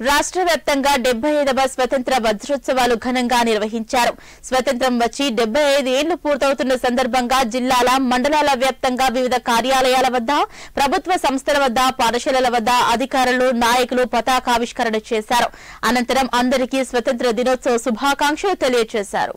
రాష్ట్ర వ్యాప్తంగా డెబ్బై ఐదవ స్వతంత్ర వజ్రోత్సవాలు ఘనంగా నిర్వహించారు స్వతంత్రం వచ్చి డెబ్బై ఐదు ఏళ్లు పూర్తవుతున్న సందర్భంగా జిల్లాల మండలాల వ్యాప్తంగా వివిధ కార్యాలయాల వద్ద ప్రభుత్వ సంస్థల వద్ద పాఠశాలల వద్ద అధికారులు నాయకులు పతాకావిష్కరణ చేశారు అనంతరం అందరికీ స్వతంత్ర దినోత్సవ శుభాకాంక్షలు తెలియజేశారు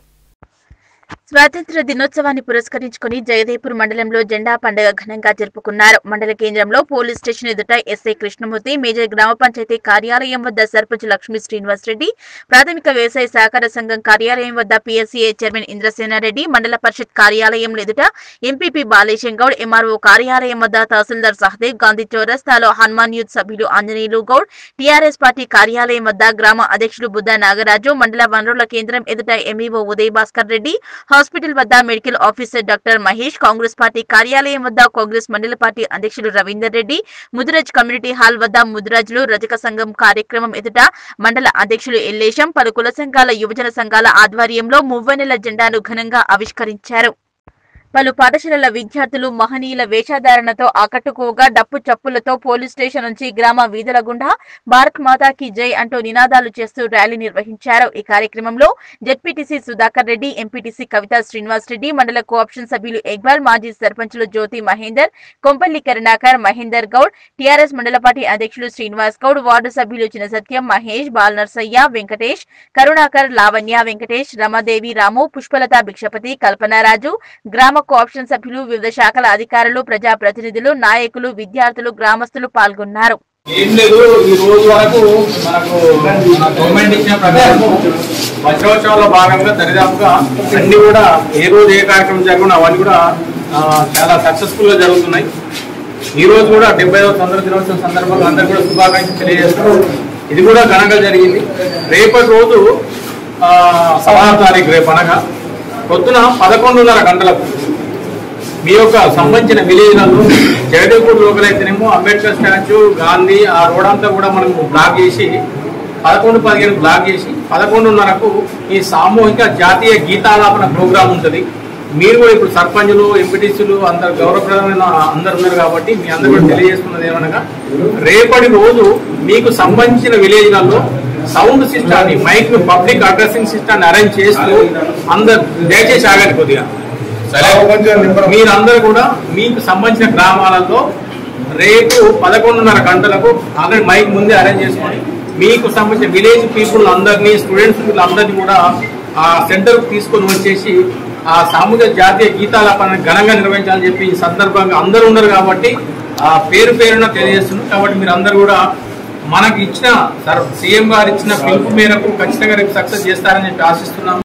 స్వాతంత్ర దినోత్సవాన్ని పురస్కరించుకుని జగదేపూర్ మండలంలో జెండా పండుగ ఘనంగా జరుపుకున్నారు మండల కేంద్రంలో పోలీస్ స్టేషన్ ఎదుట ఎస్ఐ కృష్ణమూర్తి మేజర్ గ్రామ పంచాయతీ కార్యాలయం వద్ద సర్పంచ్ లక్ష్మీ శ్రీనివాస్ రెడ్డి ప్రాథమిక వ్యవసాయ సహకార సంఘం కార్యాలయం వద్ద పిఎస్సీఏ చైర్మన్ ఇంద్రసేనారెడ్డి మండల పరిషత్ కార్యాలయం ఎదుట ఎంపీపీ బాలేశం గౌడ్ ఎంఆర్ఓ కార్యాలయం వద్ద తహసీల్దార్ సహదేవ్ గాంధీ చౌరస్తాలో హనుమాన్ యూత్ సభ్యులు ఆంజనేయులు గౌడ్ టీఆర్ఎస్ పార్టీ కార్యాలయం వద్ద గ్రామ అధ్యక్షులు బుద్ధ నాగరాజు మండల వనరుల కేంద్రం ఎదుట ఎంఈఓ ఉదయ్ భాస్కర్ రెడ్డి హాస్పిటల్ వద్ద medical officer doctor Mahesh Congress party కార్యాలయం వద్ద కాంగ్రెస్ మండల పార్టీ అధ్యక్షులు రవీందర్ రెడ్డి ముదిరాజ్ కమ్యూనిటీ హాల్ వద్ద ముదిరాజులు రజక సంఘం కార్యక్రమం ఎదుట మండల అధ్యక్షులు ఎల్లేశం పలు కుల సంఘాల యువజన సంఘాల ఆధ్వర్యంలో మువ్వనెల జెండాను ఘనంగా ఆవిష్కరించారు పలు పాఠశాలల విద్యార్థులు మహనీయుల వేషధారణతో ఆకట్టుకోగా డప్పు చప్పులతో పోలీస్ స్టేషన్ నుంచి గ్రామ వీధుల గుండా భారత్ మాతాకి జై అంటూ నినాదాలు చేస్తూ ర్యాలీ నిర్వహించారు ఈ కార్యక్రమంలో జెడ్పీటీసీ సుధాకర్ రెడ్డి ఎంపీటీసీ కవిత శ్రీనివాస్ రెడ్డి మండల కోఆప్షన్ సభ్యులు ఇక్బాల్ మాజీ సర్పంచులు జ్యోతి మహేందర్ కొంపల్లి కరుణాకర్ మహేందర్ గౌడ్ టీఆర్ఎస్ మండల పార్టీ అధ్యక్షులు శ్రీనివాస్ గౌడ్ వార్డు సభ్యులు చినసత్యం మహేష్ బాలనర్సయ్య వెంకటేష్ కరుణాకర్ లావణ్య వెంకటేష్ రమాదేవి రాము పుష్పలత భిక్షపతి కల్పనారాజు గ్రామ కోఆప్షన్ సభ్యులు వివిధ శాఖల అధికారులు ప్రజాప్రతినిధులు నాయకులు విద్యార్థులు గ్రామస్తులు పాల్గొన్నారు ఏం లేదు ఈ రోజు వరకు మనకు మన గవర్నమెంట్ ఇచ్చిన ప్రకారం వజ్రోత్సవాల్లో భాగంగా దరిదాపుగా అన్ని కూడా ఏ రోజు ఏ కార్యక్రమం జరుగుతున్నా అవన్నీ కూడా ఆ, చాలా సక్సెస్ఫుల్ గా జరుగుతున్నాయి ఈ రోజు కూడా డెబ్బై ఐదవ స్వతంత్ర దినోత్సవం సందర్భంగా అందరికీ కూడా శుభాకాంక్షలు తెలియజేస్తున్నాం ఇది కూడా ఘనంగా జరిగింది రేపటి రోజు ఆ, పదహారు తారీఖు రేపు అనగా పొద్దున పదకొండున్నర గంటలకు మీ యొక్క సంబంధించిన విలేజ్లలో జగదేపూర్ లోకల్ అయితేనేమో అంబేద్కర్ స్టాచ్యూ గాంధీ ఆ రోడ్ అంతా కూడా మనం బ్లాక్ చేసి పదకొండు పదిహేను బ్లాక్ చేసి పదకొండున్నరకు ఈ సామూహిక జాతీయ గీతాలాపన ప్రోగ్రాం ఉంటుంది మీరు కూడా ఇప్పుడు సర్పంచులు ఎంపీటీసీలు అందరు గౌరవప్రదమైన అందరు ఉన్నారు కాబట్టి మీ అందరూ కూడా తెలియజేస్తున్నది ఏమనగా రేపటి రోజు మీకు సంబంధించిన విలేజ్లలో సౌండ్ సిస్టాన్ని మైక్ పబ్లిక్ అడ్రసింగ్ సిస్టాన్ని అరేంజ్ చేస్తూ అందరు దయచేసి ఆగండి కొద్దిగా మీరందరూ కూడా మీకు సంబంధించిన గ్రామాలలో రేపు పదకొండున్నర గంటలకు ఆల్రెడీ మైక్ ముందే అరేంజ్ చేసుకొని మీకు సంబంధించిన విలేజ్ పీపుల్ అందరినీ స్టూడెంట్స్ అందరినీ కూడా ఆ సెంటర్ తీసుకొని వచ్చేసి ఆ సామూహిక జాతీయ గీతాలాపన ఘనంగా నిర్వహించాలని చెప్పి ఈ సందర్భంగా అందరూ ఉన్నారు కాబట్టి ఆ పేరు పేరున తెలియజేస్తున్నారు కాబట్టి మీరు అందరూ కూడా మనకి ఇచ్చిన సీఎం గారు ఇచ్చిన పిలుపు మేరకు ఖచ్చితంగా రేపు సక్సెస్ చేస్తారని చెప్పి ఆశిస్తున్నాం